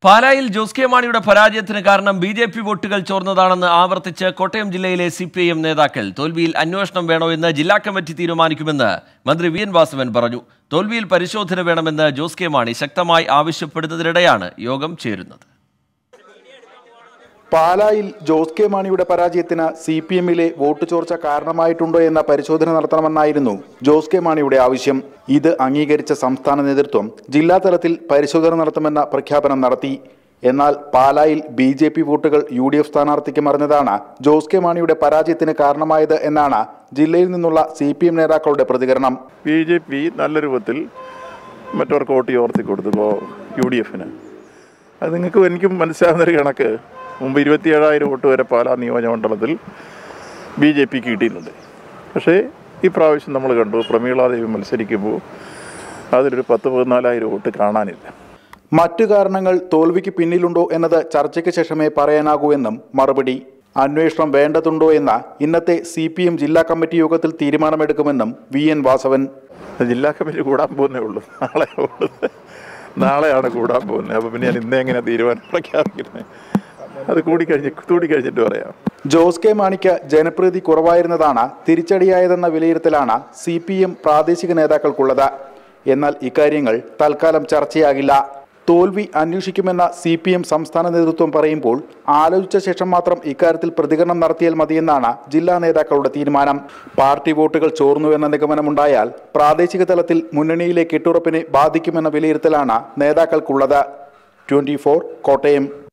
പാലായിൽ ജോസ് കെ മാണിയുടെ പരാജയത്തിന് കാരണം ബി ജെ പി വോട്ടുകൾ ചോർന്നതാണെന്ന് ആവർത്തിച്ച് കോട്ടയം ജില്ലയിലെ സി പി ഐ എം നേതാക്കൾ തോൽവിയിൽ അന്വേഷണം വേണോ എന്ന് ജില്ലാ കമ്മിറ്റി തീരുമാനിക്കുമെന്ന് മന്ത്രി വി എൻ വാസവൻ പറഞ്ഞു തോൽവിയിൽ പരിശോധന വേണമെന്ന് ജോസ് കെ മാണി ശക്തമായി ആവശ്യപ്പെടുന്നതിനിടെയാണ് യോഗം ചേരുന്നത് പാലായിൽ ജോസ് കെ മാണിയുടെ പരാജയത്തിന് സി പി എമ്മിലെ വോട്ട് ചോർച്ച കാരണമായിട്ടുണ്ടോ എന്ന പരിശോധന നടത്തണമെന്നായിരുന്നു ജോസ് കെ മാണിയുടെ ആവശ്യം ഇത് അംഗീകരിച്ച സംസ്ഥാന നേതൃത്വം ജില്ലാതലത്തിൽ പരിശോധന നടത്തുമെന്ന പ്രഖ്യാപനം നടത്തി എന്നാൽ പാലായിൽ ബി ജെ പി വോട്ടുകൾ യു ഡി എഫ് സ്ഥാനാർത്ഥിക്ക് മറിഞ്ഞതാണ് ജോസ് കെ മാണിയുടെ പരാജയത്തിന് കാരണമായത് എന്നാണ് ജില്ലയിൽ നിന്നുള്ള സി പി എം നേതാക്കളുടെ പ്രതികരണം ബി ജെ പി നല്ല രൂപത്തിൽ മറ്റവർക്ക് വോട്ട് ചോർത്തി കൊടുത്തു ഇപ്പോൾ യു ഡി എഫിന് അത് നിങ്ങൾക്ക് എനിക്കും മനസ്സിലാവുന്നൊരു കണക്ക് മുമ്പ് ഇരുപത്തിയേഴായിരം വോട്ട് വരെ പാലാ നിയോജകമണ്ഡലത്തിൽ ബി ജെ പി കിട്ടിയിട്ടുണ്ട് പക്ഷേ ഈ പ്രാവശ്യം നമ്മൾ കണ്ടു പ്രമീളാദേവി മത്സരിക്കുമ്പോൾ അതിലൊരു പത്ത് പതിനാലായിരം വോട്ട് കാണാനില്ല മറ്റു കാരണങ്ങൾ തോൽവിക്ക് പിന്നിലുണ്ടോ എന്നത് ചർച്ചയ്ക്ക് ശേഷമേ പറയാനാകൂ എന്നും മറുപടി അന്വേഷണം വേണ്ടതുണ്ടോ എന്ന ഇന്നത്തെ സി പി എം ജില്ലാ കമ്മിറ്റി യോഗത്തിൽ തീരുമാനമെടുക്കുമെന്നും വി എൻ വാസവൻ ജില്ലാ കമ്മിറ്റി കൂടാൻ പോകുന്നേ ഉള്ളൂ നാളെ ഉള്ളൂ നാളെയാണ് കൂടാൻ പോകുന്നത് അപ്പോൾ പിന്നെ ഞാൻ ഇന്നേ എങ്ങനെ തീരുമാനം പ്രഖ്യാപിക്കുന്നത് അത് കൂടിക്കഴിഞ്ഞ് കൂടിക്കഴിഞ്ഞിട്ട് പറയാം ജോസ് കെ മാണിക്ക് ജനപ്രീതി കുറവായിരുന്നതാണ് തിരിച്ചടിയായതെന്ന വിലയിരുത്തലാണ് സി പി എം പ്രാദേശിക നേതാക്കൾക്കുള്ളത് എന്നാൽ ഇക്കാര്യങ്ങൾ തൽക്കാലം ചർച്ചയാകില്ല തോൽവി അന്വേഷിക്കുമെന്ന സി പി എം സംസ്ഥാന നേതൃത്വം പറയുമ്പോൾ ആലോചിച്ച ശേഷം മാത്രം ഇക്കാര്യത്തിൽ പ്രതികരണം നടത്തിയാൽ മതിയെന്നാണ് ജില്ലാ നേതാക്കളുടെ തീരുമാനം പാർട്ടി വോട്ടുകൾ ചോർന്നുവെന്ന നിഗമനമുണ്ടായാൽ പ്രാദേശിക തലത്തിൽ മുന്നണിയിലെ കെട്ടുറപ്പിനെ ബാധിക്കുമെന്ന വിലയിരുത്തലാണ് നേതാക്കൾക്കുള്ളത് ട്വന്റി കോട്ടയം